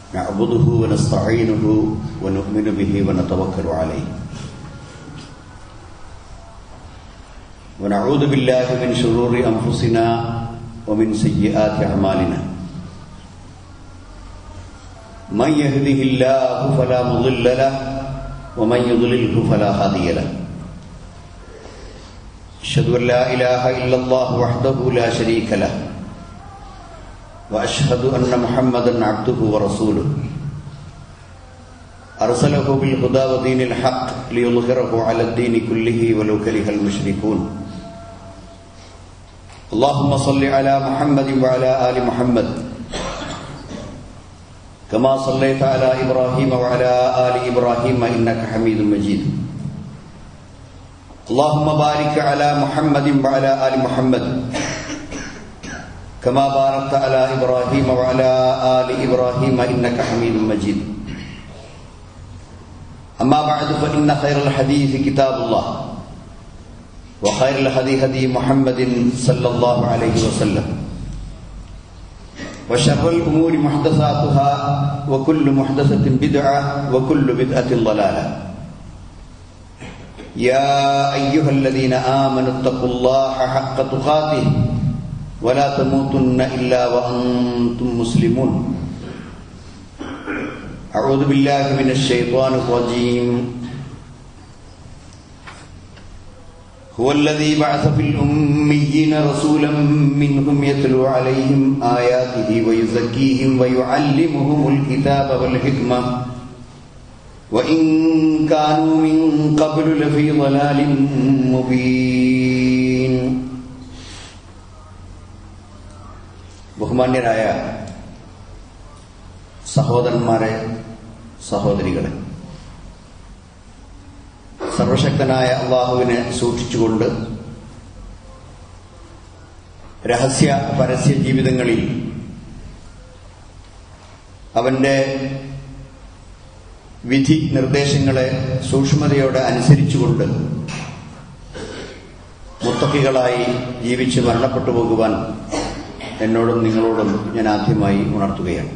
نعبده ونستعينه ونؤمن به ونتوكل عليه ونعوذ بالله من شرور أنفسنا ومن سيئات أعمالنا من يهده الله فلا مضل له ومن يضلله فلا هادي له أشهد أن لا إله إلا الله وحده لا شريك له وأشهد أن محمدا عبده ورسوله أرسله بالهدى ودين الحق ليظهره على الدين كله ولو كره المشركون اللهم صل على محمد وعلى آل محمد كما صليت على إبراهيم وعلى آل إبراهيم إنك حميد مجيد اللهم بارك على محمد وعلى آل محمد كما باركت على إبراهيم وعلى آل إبراهيم إنك حميد مجيد أما بعد فإن خير الحديث كتاب الله وخير الهدي هدي محمد صلى الله عليه وسلم وشر الأمور محدثاتها وكل محدثة بدعة وكل بدعة ضلالة يا أيها الذين آمنوا اتقوا الله حق تقاته ولا تموتن إلا وأنتم مسلمون أعوذ بالله من الشيطان الرجيم هو الذي بعث في الأميين رسولا منهم يتلو عليهم آياته ويزكيهم ويعلمهم الكتاب والحكمة وإن كانوا من قبل لفي ضلال مبين ബഹുമാന്യരായ സഹോദരന്മാരെ സഹോദരികളെ സർവശക്തനായ അള്ളാഹുവിനെ സൂക്ഷിച്ചുകൊണ്ട് രഹസ്യ പരസ്യ ജീവിതങ്ങളിൽ അവന്റെ വിധി നിർദ്ദേശങ്ങളെ സൂക്ഷ്മതയോടെ അനുസരിച്ചുകൊണ്ട് മുത്തക്കികളായി ജീവിച്ച് മരണപ്പെട്ടു പോകുവാൻ എന്നോടും നിങ്ങളോടും ഞാൻ ആദ്യമായി ഉണർത്തുകയാണ്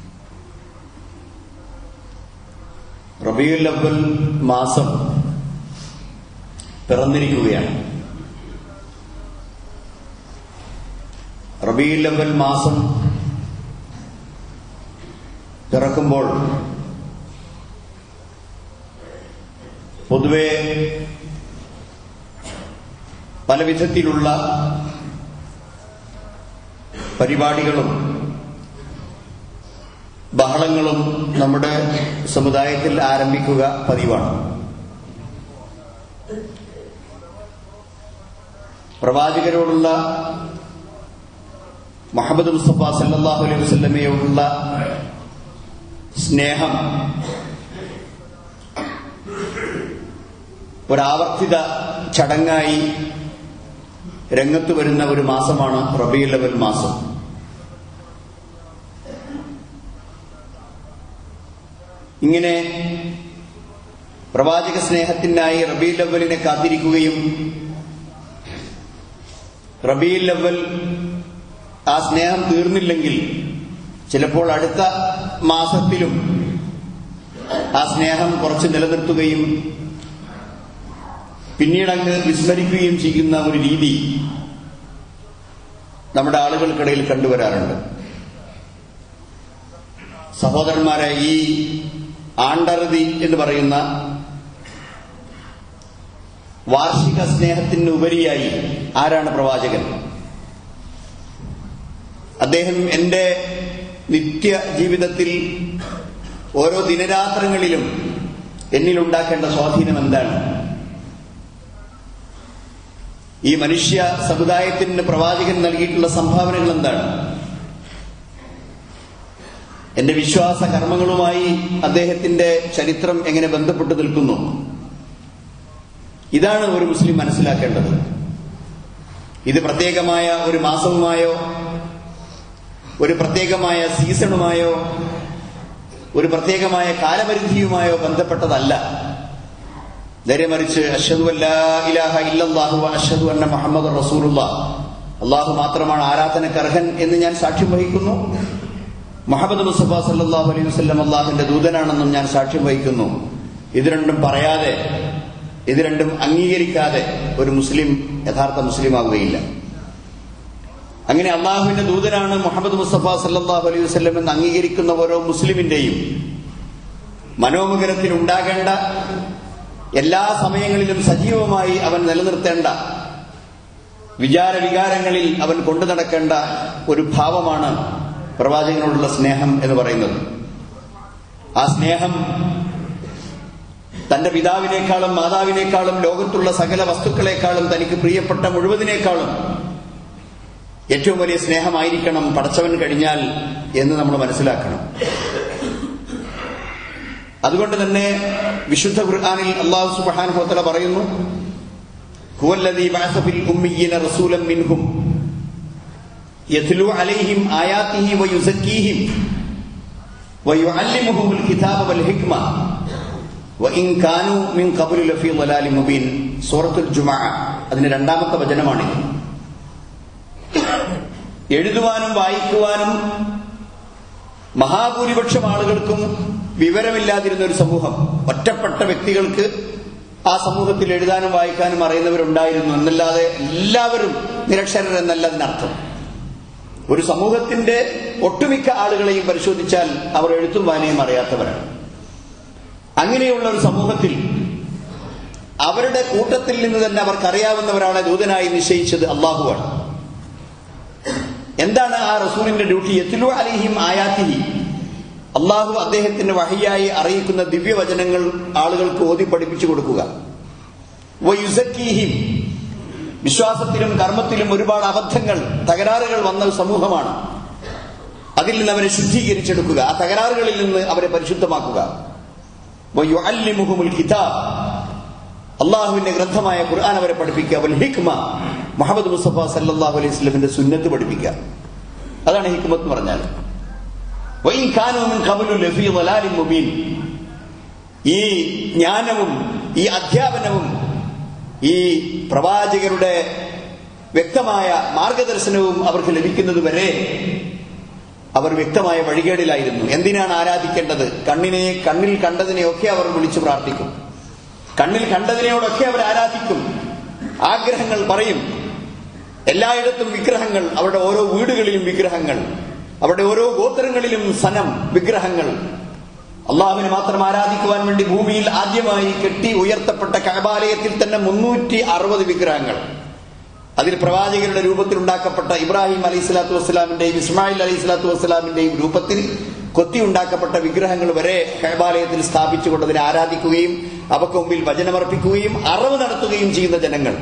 റബിയുൽ അവൽ മാസം പിറന്നിരിക്കുകയാണ് റബിയുൽ അവൽ മാസം പിറക്കുമ്പോൾ പൊതുവെ പല വിധത്തിലുള്ള പരിപാടികളും ബഹളങ്ങളും നമ്മുടെ സമുദായത്തിൽ ആരംഭിക്കുക പതിവാണ് പ്രവാചകരോടുള്ള മുഹമ്മദ് മുസ്തഫ സല്ലാഹു അലൈഹി വസ്ലമയോടുള്ള സ്നേഹം ഒരാവർത്തിത ചടങ്ങായി രംഗത്ത് വരുന്ന ഒരു മാസമാണ് റബിയുൽ അവൽ മാസം ഇങ്ങനെ പ്രവാചക സ്നേഹത്തിനായി റബീൽ അവലിനെ കാത്തിരിക്കുകയും റബീൽ അവൽ ആ സ്നേഹം തീർന്നില്ലെങ്കിൽ ചിലപ്പോൾ അടുത്ത മാസത്തിലും ആ സ്നേഹം കുറച്ച് നിലനിർത്തുകയും പിന്നീടങ്ങ് വിസ്മരിക്കുകയും ചെയ്യുന്ന ഒരു രീതി നമ്മുടെ ആളുകൾക്കിടയിൽ കണ്ടുവരാറുണ്ട് സഹോദരന്മാരെ ഈ ആണ്ടറുതി എന്ന് പറയുന്ന വാർഷിക സ്നേഹത്തിന് ഉപരിയായി ആരാണ് പ്രവാചകൻ അദ്ദേഹം എന്റെ നിത്യ ജീവിതത്തിൽ ഓരോ ദിനരാത്രങ്ങളിലും എന്നിലുണ്ടാക്കേണ്ട സ്വാധീനം എന്താണ് ഈ മനുഷ്യ സമുദായത്തിന് പ്രവാചകൻ നൽകിയിട്ടുള്ള സംഭാവനകൾ എന്താണ് എന്റെ വിശ്വാസ കർമ്മങ്ങളുമായി അദ്ദേഹത്തിന്റെ ചരിത്രം എങ്ങനെ ബന്ധപ്പെട്ട് നിൽക്കുന്നു ഇതാണ് ഒരു മുസ്ലിം മനസ്സിലാക്കേണ്ടത് ഇത് പ്രത്യേകമായ ഒരു മാസവുമായോ ഒരു പ്രത്യേകമായ സീസണുമായോ ഒരു പ്രത്യേകമായ കാലപരിധിയുമായോ ബന്ധപ്പെട്ടതല്ല നേരെ മറിച്ച് അഷദു അല്ലാ ഇലാഹ ഇല്ലല്ലാഹു അഷദു അന്ന മുഹമ്മദ് റസൂലുള്ള അള്ളാഹു മാത്രമാണ് ആരാധനക്കർഹൻ എന്ന് ഞാൻ സാക്ഷ്യം വഹിക്കുന്നു മുഹമ്മദ് മുസ്തഫ സല്ലാഹു അലൈഹി വസ്ലം അള്ളാഹുവിന്റെ ദൂതനാണെന്നും ഞാൻ സാക്ഷ്യം വഹിക്കുന്നു ഇത് രണ്ടും പറയാതെ ഇത് രണ്ടും അംഗീകരിക്കാതെ ഒരു മുസ്ലിം യഥാർത്ഥ മുസ്ലിം ആവുകയില്ല അങ്ങനെ അള്ളാഹുവിന്റെ ദൂതനാണ് മുഹമ്മദ് മുസ്തഫ സല്ലാഹു അലൈഹി വസ്ലം എന്ന് അംഗീകരിക്കുന്ന ഓരോ മുസ്ലിമിന്റെയും മനോമുഖരത്തിൽ ഉണ്ടാകേണ്ട എല്ലാ സമയങ്ങളിലും സജീവമായി അവൻ നിലനിർത്തേണ്ട വിചാര വികാരങ്ങളിൽ അവൻ കൊണ്ടു നടക്കേണ്ട ഒരു ഭാവമാണ് പ്രവാചകനോടുള്ള സ്നേഹം എന്ന് പറയുന്നത് ആ സ്നേഹം തന്റെ പിതാവിനേക്കാളും മാതാവിനേക്കാളും ലോകത്തുള്ള സകല വസ്തുക്കളെക്കാളും തനിക്ക് പ്രിയപ്പെട്ട മുഴുവതിനേക്കാളും ഏറ്റവും വലിയ സ്നേഹമായിരിക്കണം പടച്ചവൻ കഴിഞ്ഞാൽ എന്ന് നമ്മൾ മനസ്സിലാക്കണം അതുകൊണ്ട് തന്നെ വിശുദ്ധ ഖുർആാനിൽ അള്ളാഹു സുബാനുഹോത്തല പറയുന്നു ഹുവല്ലദീ ബഅസ ഫിൽ ഉമ്മിയ്യീന റസൂലൻ മിൻഹും യത്ലു അലൈഹിം ആയാതിഹി വയുസക്കീഹിം വയുഅല്ലിമുഹുൽ കിതാബ വൽ ഹിക്മ വഇൻ കാനൂ മിൻ ഖബ്ലു ലഫീ ളലാലിൻ മുബീൻ സൂറത്തുൽ ജുമുഅ അതിന്റെ രണ്ടാമത്തെ വചനമാണിത് എഴുതുവാനും വായിക്കുവാനും മഹാഭൂരിപക്ഷം ആളുകൾക്കും വിവരമില്ലാതിരുന്ന ഒരു സമൂഹം ഒറ്റപ്പെട്ട വ്യക്തികൾക്ക് ആ സമൂഹത്തിൽ എഴുതാനും വായിക്കാനും അറിയുന്നവരുണ്ടായിരുന്നു എന്നല്ലാതെ എല്ലാവരും നിരക്ഷരർ എന്നല്ല അതിനർത്ഥം ഒരു സമൂഹത്തിന്റെ ഒട്ടുമിക്ക ആളുകളെയും പരിശോധിച്ചാൽ അവർ എഴുത്തും വായനയും അറിയാത്തവരാണ് അങ്ങനെയുള്ള ഒരു സമൂഹത്തിൽ അവരുടെ കൂട്ടത്തിൽ നിന്ന് തന്നെ അവർക്കറിയാവുന്നവരാണ് ദൂതനായി നിശ്ചയിച്ചത് അള്ളാഹുവാണ് എന്താണ് ആ റസൂലിന്റെ ഡ്യൂട്ടി എത്തിലു അലിഹിം ആയാത്തിഹി അള്ളാഹു അദ്ദേഹത്തിന് വഹിയായി അറിയിക്കുന്ന ദിവ്യവചനങ്ങൾ ആളുകൾക്ക് ഓതി പഠിപ്പിച്ചു കൊടുക്കുക വയുസക്കീഹിം വിശ്വാസത്തിലും കർമ്മത്തിലും ഒരുപാട് അബദ്ധങ്ങൾ തകരാറുകൾ വന്ന ഒരു സമൂഹമാണ് അതിൽ നിന്ന് അവരെ ശുദ്ധീകരിച്ചെടുക്കുക ആ തകരാറുകളിൽ നിന്ന് അവരെ പരിശുദ്ധമാക്കുക വയുഅല്ലിമുഹുമുൽ കിതാബ് അള്ളാഹുവിന്റെ ഗ്രന്ഥമായ ഖുർആൻ അവരെ പഠിപ്പിക്കുക വൽ ഹിക്മ മുഹമ്മദ് മുസ്തഫ സല്ലാഹു അലൈഹി സ്വലമിന്റെ സുന്നത്ത് പഠിപ്പിക്കുക അതാണ് ഹിക്മത്ത് എന്ന് പറഞ്ഞാൽ വൈൻ കാനൂമിൻ കബലു ലഫീ വലാലിൻ മുബീൻ ഈ ജ്ഞാനവും ഈ അധ്യാപനവും ഈ പ്രവാചകരുടെ വ്യക്തമായ മാർഗദർശനവും അവർക്ക് ലഭിക്കുന്നത് വരെ അവർ വ്യക്തമായ വഴികേടിലായിരുന്നു എന്തിനാണ് ആരാധിക്കേണ്ടത് കണ്ണിനെ കണ്ണിൽ കണ്ടതിനെയൊക്കെ അവർ വിളിച്ചു പ്രാർത്ഥിക്കും കണ്ണിൽ കണ്ടതിനെയോടൊക്കെ അവർ ആരാധിക്കും ആഗ്രഹങ്ങൾ പറയും എല്ലായിടത്തും വിഗ്രഹങ്ങൾ അവരുടെ ഓരോ വീടുകളിലും വിഗ്രഹങ്ങൾ അവരുടെ ഓരോ ഗോത്രങ്ങളിലും സനം വിഗ്രഹങ്ങൾ അള്ളാഹുവിനെ മാത്രം ആരാധിക്കുവാൻ വേണ്ടി ഭൂമിയിൽ ആദ്യമായി കെട്ടി ഉയർത്തപ്പെട്ട കഴബാലയത്തിൽ തന്നെ മുന്നൂറ്റി അറുപത് വിഗ്രഹങ്ങൾ അതിൽ പ്രവാചകരുടെ രൂപത്തിൽ ഉണ്ടാക്കപ്പെട്ട ഇബ്രാഹിം അലൈഹി സ്വലാത്തു വസ്സലാമിന്റെയും ഇസ്മായിൽ അലൈഹി സ്വലാത്തു വസ്സലാമിന്റെയും രൂപത്തിൽ കൊത്തി ഉണ്ടാക്കപ്പെട്ട വിഗ്രഹങ്ങൾ വരെ കഴബാലയത്തിൽ സ്ഥാപിച്ചുകൊണ്ട് അതിനെ ആരാധിക്കുകയും അവക്ക് മുമ്പിൽ വചനമർപ്പിക്കുകയും അറിവ് നടത്തുകയും ചെയ്യുന്ന ജനങ്ങൾ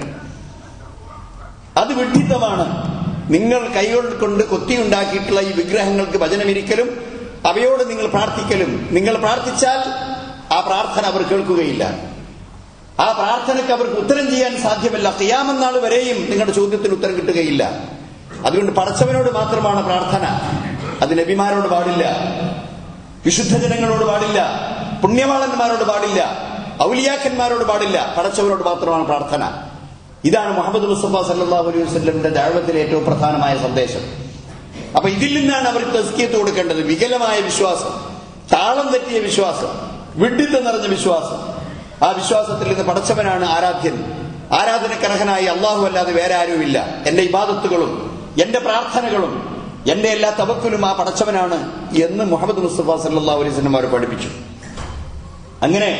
അത് വിഡ്ഢിത്തമാണ് നിങ്ങൾ കൈകൾ കൊണ്ട് കൊത്തിയുണ്ടാക്കിയിട്ടുള്ള ഈ വിഗ്രഹങ്ങൾക്ക് വചനമിരിക്കലും അവയോട് നിങ്ങൾ പ്രാർത്ഥിക്കലും നിങ്ങൾ പ്രാർത്ഥിച്ചാൽ ആ പ്രാർത്ഥന അവർ കേൾക്കുകയില്ല ആ പ്രാർത്ഥനയ്ക്ക് അവർക്ക് ഉത്തരം ചെയ്യാൻ സാധ്യമല്ല കിയാമെന്നാൾ വരെയും നിങ്ങളുടെ ചോദ്യത്തിന് ഉത്തരം കിട്ടുകയില്ല അതുകൊണ്ട് പടച്ചവനോട് മാത്രമാണ് പ്രാർത്ഥന അത് നബിമാരോട് പാടില്ല വിശുദ്ധ ജനങ്ങളോട് പാടില്ല പുണ്യവാളന്മാരോട് പാടില്ല ഔലിയാക്കന്മാരോട് പാടില്ല പടച്ചവനോട് മാത്രമാണ് പ്രാർത്ഥന ഇതാണ് മുഹമ്മദ് മുസ്തഫ സല്ലാഹു അലൈഹി വസ്ലമിന്റെ ദാഴ്വത്തിലെ ഏറ്റവും പ്രധാനമായ സന്ദേശം അപ്പൊ ഇതിൽ നിന്നാണ് അവർ തസ്കിയത്ത് കൊടുക്കേണ്ടത് വികലമായ വിശ്വാസം താളം തെറ്റിയ വിശ്വാസം വിഡിത്തം നിറഞ്ഞ വിശ്വാസം ആ വിശ്വാസത്തിൽ നിന്ന് പടച്ചവനാണ് ആരാധ്യൻ ആരാധനക്കർഹനായി അള്ളാഹു അല്ലാതെ വേറെ ആരുമില്ല എന്റെ ഇബാദത്തുകളും എന്റെ പ്രാർത്ഥനകളും എന്റെ എല്ലാ തവക്കലും ആ പടച്ചവനാണ് എന്ന് മുഹമ്മദ് മുസ്തഫ സല്ലാ അലൈഹി സ്വലം അവർ പഠിപ്പിച്ചു അങ്ങനെ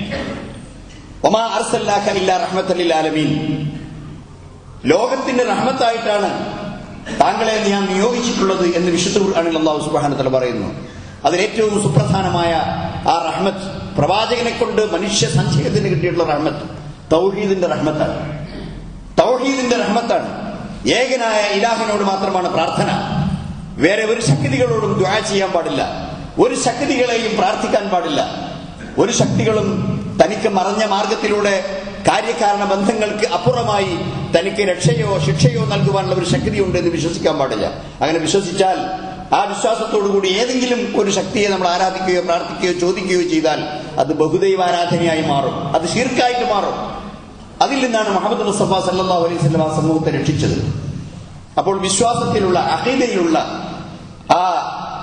ഒമാ അർസല്ലാഖ ഇല്ല റഹ്മത്തല്ലിൽ ആലമീൻ ലോകത്തിന്റെ റഹ്മത്തായിട്ടാണ് താങ്കളെ ഞാൻ നിയോഗിച്ചിട്ടുള്ളത് എന്ന് വിശുദ്ധ ഖുർആനിൽ അള്ളാഹു സുബ്ഹാനഹു പറയുന്നു അതിലേറ്റവും സുപ്രധാനമായ ആ റഹ്മത്ത് പ്രവാചകനെ കൊണ്ട് മനുഷ്യ സഞ്ചയത്തിന് കിട്ടിയിട്ടുള്ള റഹ്മത്ത് തൗഹീദിന്റെ റഹ്മത്താണ് തൗഹീദിന്റെ റഹ്മത്താണ് ഏകനായ ഇലാഹിനോട് മാത്രമാണ് പ്രാർത്ഥന വേറെ ഒരു ശക്തികളോടും ദ്വാ ചെയ്യാൻ പാടില്ല ഒരു ശക്തികളെയും പ്രാർത്ഥിക്കാൻ പാടില്ല ഒരു ശക്തികളും തനിക്ക് മറഞ്ഞ മാർഗത്തിലൂടെ കാര്യകാരണ ബന്ധങ്ങൾക്ക് അപ്പുറമായി തനിക്ക് രക്ഷയോ ശിക്ഷയോ നൽകുവാനുള്ള ഒരു ശക്തിയുണ്ട് എന്ന് വിശ്വസിക്കാൻ പാടില്ല അങ്ങനെ വിശ്വസിച്ചാൽ ആ വിശ്വാസത്തോടുകൂടി ഏതെങ്കിലും ഒരു ശക്തിയെ നമ്മൾ ആരാധിക്കുകയോ പ്രാർത്ഥിക്കുകയോ ചോദിക്കുകയോ ചെയ്താൽ അത് ബഹുദൈവ ആരാധനയായി മാറും അത് ഷീർക്കായിട്ട് മാറും അതിൽ നിന്നാണ് മുഹമ്മദ് മുസ്തഫ സല്ലാ അലൈഹി സ്വലം ആ സമൂഹത്തെ രക്ഷിച്ചത് അപ്പോൾ വിശ്വാസത്തിലുള്ള അഹീദയിലുള്ള ആ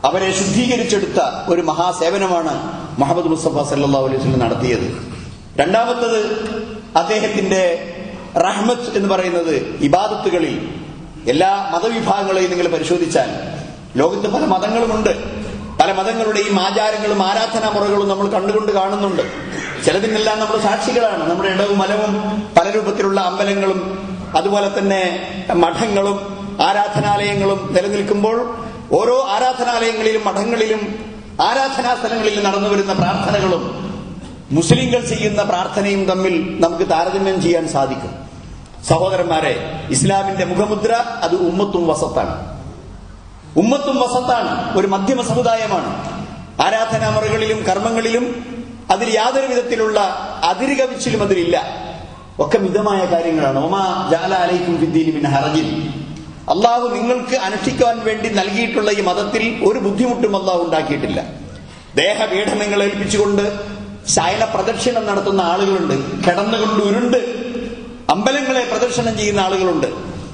അവരെ ശുദ്ധീകരിച്ചെടുത്ത ഒരു മഹാസേവനമാണ് മുഹമ്മദ് മുസ്തഫ സല്ലാ അലൈഹി വസല്ലം നടത്തിയത് രണ്ടാമത്തത് അദ്ദേഹത്തിന്റെ റഹ്മത്ത് എന്ന് പറയുന്നത് ഇബാദത്തുകളിൽ എല്ലാ മതവിഭാഗങ്ങളെയും നിങ്ങൾ പരിശോധിച്ചാൽ ലോകത്ത് പല മതങ്ങളുമുണ്ട് പല മതങ്ങളുടെയും ആചാരങ്ങളും ആരാധനാ മുറകളും നമ്മൾ കണ്ടുകൊണ്ട് കാണുന്നുണ്ട് ചിലതിനെല്ലാം നമ്മൾ സാക്ഷികളാണ് നമ്മുടെ ഇടവും മലവും പല രൂപത്തിലുള്ള അമ്പലങ്ങളും അതുപോലെ തന്നെ മഠങ്ങളും ആരാധനാലയങ്ങളും നിലനിൽക്കുമ്പോൾ ഓരോ ആരാധനാലയങ്ങളിലും മഠങ്ങളിലും ആരാധനാ സ്ഥലങ്ങളിലും നടന്നു വരുന്ന പ്രാർത്ഥനകളും മുസ്ലിങ്ങൾ ചെയ്യുന്ന പ്രാർത്ഥനയും തമ്മിൽ നമുക്ക് താരതമ്യം ചെയ്യാൻ സാധിക്കും സഹോദരന്മാരെ ഇസ്ലാമിന്റെ മുഖമുദ്ര അത് ഉമ്മത്തും വസത്താണ് ഉമ്മത്തും വസത്താണ് ഒരു മധ്യമ സമുദായമാണ് ആരാധനാമുറകളിലും കർമ്മങ്ങളിലും അതിൽ യാതൊരു വിധത്തിലുള്ള അതിര് കവിച്ചിലും അതിലില്ല ഒക്കെ മിതമായ കാര്യങ്ങളാണ് ഒമാ ജാല അലൈക്കും ഫിദ്ദീനിമിൻ ഹറജിൻ അള്ളാഹു നിങ്ങൾക്ക് അനുഷ്ഠിക്കാൻ വേണ്ടി നൽകിയിട്ടുള്ള ഈ മതത്തിൽ ഒരു ബുദ്ധിമുട്ടും അള്ളാഹു ഉണ്ടാക്കിയിട്ടില്ല ദേഹപീഡനങ്ങൾ ഏൽപ്പിച്ചുകൊണ്ട് ശയന പ്രദക്ഷിണം നടത്തുന്ന ആളുകളുണ്ട് കിടന്നുകൊണ്ട് ഉരുണ്ട് അമ്പലങ്ങളെ പ്രദർശനം ചെയ്യുന്ന ആളുകളുണ്ട്